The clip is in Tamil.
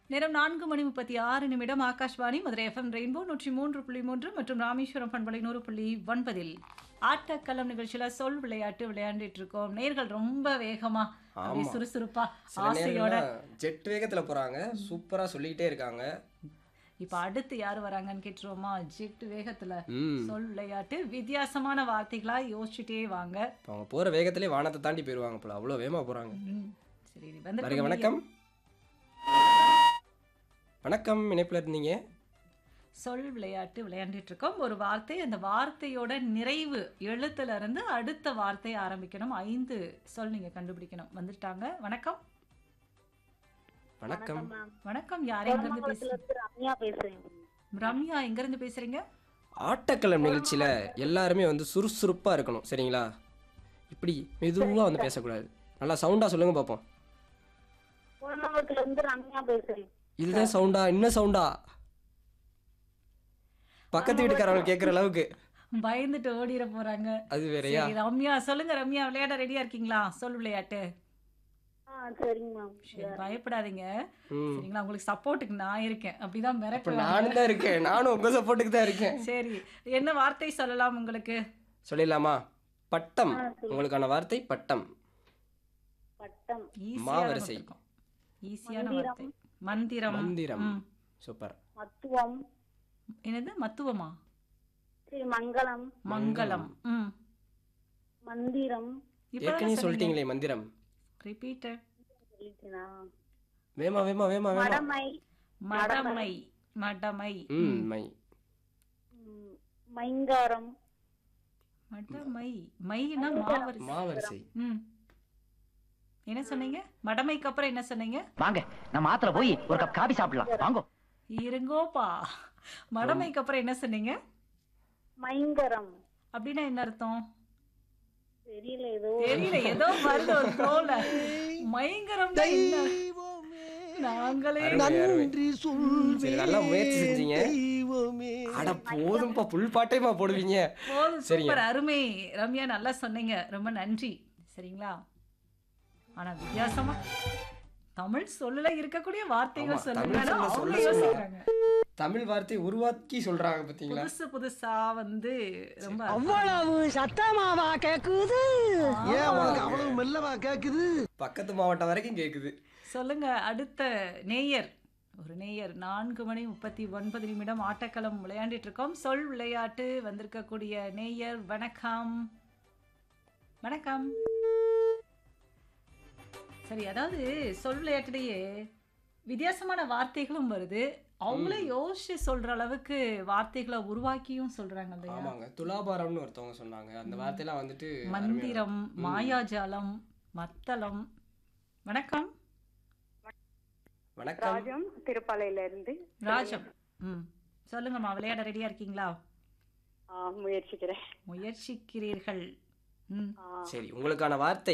நேரம் நான்கு மணி முப்பத்தி ஆறு நிமிடம் ஆகாஷ்வாணி மதுரை எஃப்எம் ரெயின்போ நூற்றி மூன்று புள்ளி மூன்று மற்றும் ராமேஸ்வரம் பண்பலை நூறு புள்ளி ஒன்பதில் ஆட்டக்களம் நிகழ்ச்சியில சொல் விளையாட்டு விளையாண்டுட்டு இருக்கோம் நேர்கள் ரொம்ப வேகமா அப்படியே ஆமா. சுறுசுறுப்பா சில ஆசையோட நேரங்கள்லாம் ஜெட் வேகத்துல போறாங்க சூப்பரா சொல்லிக்கிட்டே இருக்காங்க இப்ப அடுத்து யாரு வராங்கன்னு கேட்டுருவோமா ஜெட் வேகத்துல ம் சொல் விளையாட்டு வித்தியாசமான வார்த்தைகளா யோசிச்சுட்டே வாங்க இப்ப அவங்க போற வேகத்திலே வானத்தை தாண்டி போயிருவாங்க போல அவ்வளோ வேகமா போறாங்க ம், சரி வந்து வருக வணக்கம் வணக்கம் இணைப்புல இருந்தீங்க சொல் விளையாட்டு விளையாண்டுட்டு இருக்கோம் ஒரு வார்த்தை அந்த வார்த்தையோட நிறைவு எழுத்துல இருந்து அடுத்த வார்த்தை ஆரம்பிக்கணும் ஐந்து சொல் நீங்க கண்டுபிடிக்கணும் வந்துட்டாங்க வணக்கம் வணக்கம் வணக்கம் யார் எங்க இருந்து பேசுறீங்க ரம்யா பேசுறேன் ரம்யா எங்க இருந்து பேசுறீங்க ஆட்டக்களம் நிகழ்ச்சியில எல்லாருமே வந்து சுறுசுறுப்பா இருக்கணும் சரிங்களா இப்படி மெதுவா வந்து பேசக்கூடாது நல்லா சவுண்டா சொல்லுங்க பார்ப்போம் கோயம்புத்தூர்ல இருந்து ரம்யா பேசுறேன் இதுதான் சவுண்டா இன்னும் சவுண்டா பக்கத்து வீட்டுக்காரங்க கேட்குற அளவுக்கு பயந்துட்டு ஓடிட போறாங்க அது வேறயா சரி ரம்யா சொல்லுங்க ரம்யா விளையாட ரெடியா இருக்கீங்களா சொல் விளையாட்டு ஆ சரிங்க மேம் சரி பயப்படாதீங்க ம் சரிங்களா உங்களுக்கு சப்போர்ட்டுக்கு நான் இருக்கேன் அப்படிதான் இப்போ மிரட்டுவேன் நானும் தான் இருக்கேன் நானும் உங்க சப்போர்ட்டுக்கு தான் இருக்கேன் சரி என்ன வார்த்தை சொல்லலாம் உங்களுக்கு சொல்லிடலாமா பட்டம் உங்களுக்கான வார்த்தை பட்டம் பட்டம் ஈஸியான மாவரிசை. கொடுத்திருக்கோம். ஈஸியான வார்த்தை மந்திரம் மந்திரம் ம். சூப்பர் மத்துவம் என்னது மத்துவமா ஸ்ரீ மங்களம் மங்களம் ம் மந்திரம் ஏற்கனவே சொல்லிட்டீங்களே மந்திரம் ரிப்பீட்டட் சொல்லிட்டேனா வேமா வேமா வேமா வேமா மடமை மடமை மடமை ம் மை ம், மைங்காரம் மடமை மைனா மாவரிசை மாவரிசை ம் என்ன சொன்னீங்க மடமைக்கு அப்புறம் என்ன சொன்னீங்க வாங்க நம்ம ஆத்துல போய் ஒரு கப் காபி சாப்பிடலாம் வாங்க இருங்கோப்பா மடமைக்கு அப்புறம் என்ன சொன்னீங்க மைங்கரம் அப்படின்னா என்ன அர்த்தம் தெரியல ஏதோ தெரியல ஏதோ வருது ஒரு ஃப்ளோல பயங்கரம் நாங்களே அருமை, அருமை. சரி நல்லா முயற்சி செஞ்சீங்க அட போதும்பா புல் பாட்டையுமா போடுவீங்க போதும் சரிங்க. சூப்பர் அருமை ரம்யா நல்லா சொன்னீங்க ரொம்ப நன்றி சரிங்களா ஆனா வித்தியாசமா தமிழ் சொல்லல இருக்கக்கூடிய வார்த்தைகள் ஆமா, சொல்லுங்க தமிழ் சொல்ல அவங்க சொல்ல சொல்ல. யோசிக்கிறாங்க தமிழ் வார்த்தை உருவாக்கி சொல்றாங்க பாத்தீங்களா புதுசு புதுசா வந்து ரொம்ப அவ்வளவு சத்தமாவா கேக்குது ஏன் உனக்கு அவ்வளவு மெல்லவா கேக்குது பக்கத்து மாவட்டம் வரைக்கும் கேக்குது சொல்லுங்க அடுத்த நேயர் ஒரு நேயர் நான்கு மணி முப்பத்தி ஒன்பது நிமிடம் ஆட்டக்களம் விளையாண்டுட்டு இருக்கோம் சொல் விளையாட்டு வந்திருக்கக்கூடிய நேயர் வணக்கம் வணக்கம் சரி அதாவது சொல் விளையாட்டுலேயே வித்தியாசமான வார்த்தைகளும் வருது அவங்களே யோசிச்சு சொல்ற அளவுக்கு வார்த்தைகளை உருவாக்கியும் சொல்றாங்க இல்லையா ஆமாங்க துலாபாரம்னு ஒருத்தவங்க சொன்னாங்க அந்த வார்த்தையெல்லாம் வந்துட்டு அருமையா மந்திரம் மாயாஜாலம் மத்தளம் வணக்கம் வணக்கம் ராஜம் திருப்பாலையில இருந்து ராஜம் ம் சொல்லுங்கம்மா விளையாட ரெடியா இருக்கீங்களா முயற்சிக்கிறேன் முயற்சிக்கிறீர்கள் ம் சரி உங்களுக்கான வார்த்தை